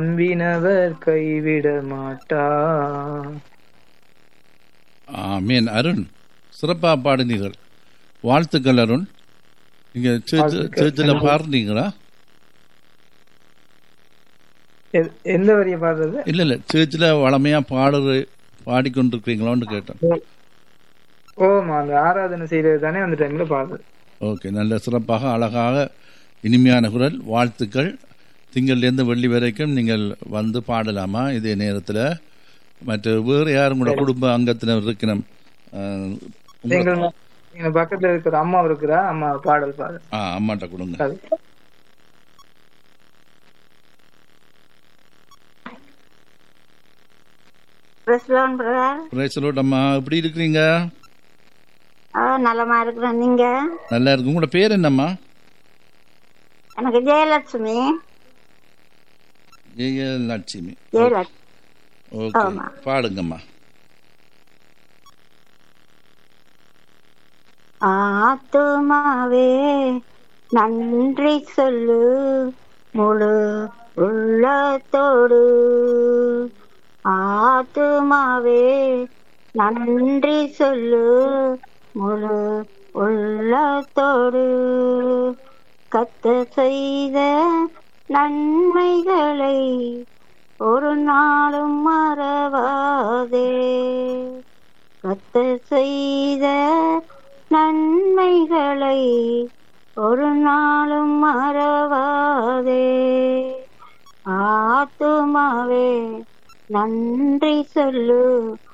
நம்பினவர் கைவிட மாட்டார் ஆமீன் அருண் சிறப்பாக பாடினீர்கள் வாழ்த்துக்கள் அருண் நீங்கள் வாழ்த்துக்கள். சேர்ச்சில் பாடுனீங்களா எ- எந்த வரிய பாடுறது இல்லை இல்லை சேர்ச்சில் வளமையாக பாடுற பாடிக்கொண்டிருக்கிறீங்களான்னு கேட்டேன் ஓமா அந்த ஆராதனை செய்யறது தானே அந்த டைம்ல பாடுறது ஓகே நல்ல சிறப்பாக அழகாக இனிமையான குரல் வாழ்த்துக்கள் திங்கள்லேருந்து வெள்ளி வரைக்கும் நீங்கள் வந்து பாடலாமா இதே நேரத்தில் மற்ற வேறு யாரும் கூட குடும்ப அங்கத்தினர் இருக்கணும் அஹ், உங்க- எங்கள் ம- எங்க பக்கத்துல இருக்கிற அம்மா இருக்கிறா அம்மா பாடல் பாடு ஆ அம்மாட்ட கொடுங்க அது. பிரஸ்லோன் பிரதர் பிரேசலோட் அம்மா எப்படி இருக்கிறீங்க ஆ நலமா இருக்கிறேன் நீங்க நல்லா இருக்கு உங்களோட பேர் என்னம்மா எனக்கு ஜெயலட்சுமி ஜெய லட்சுமி ஜெயலட்சுமி ஓகே ஆமா. பாடுங்கம்மா ஆத்துமாவே நன்றி சொல்லு முழு உள்ளத்தோடு ஆத்துமாவே நன்றி சொல்லு முழு உள்ளத்தோடு கத்த செய்த நன்மைகளை ஒரு நாளும் மறவாதே கத்த செய்த நன்மைகளை ஒரு நாளும் மறவாதே ஆத்துமாவே நன்றி சொல்லு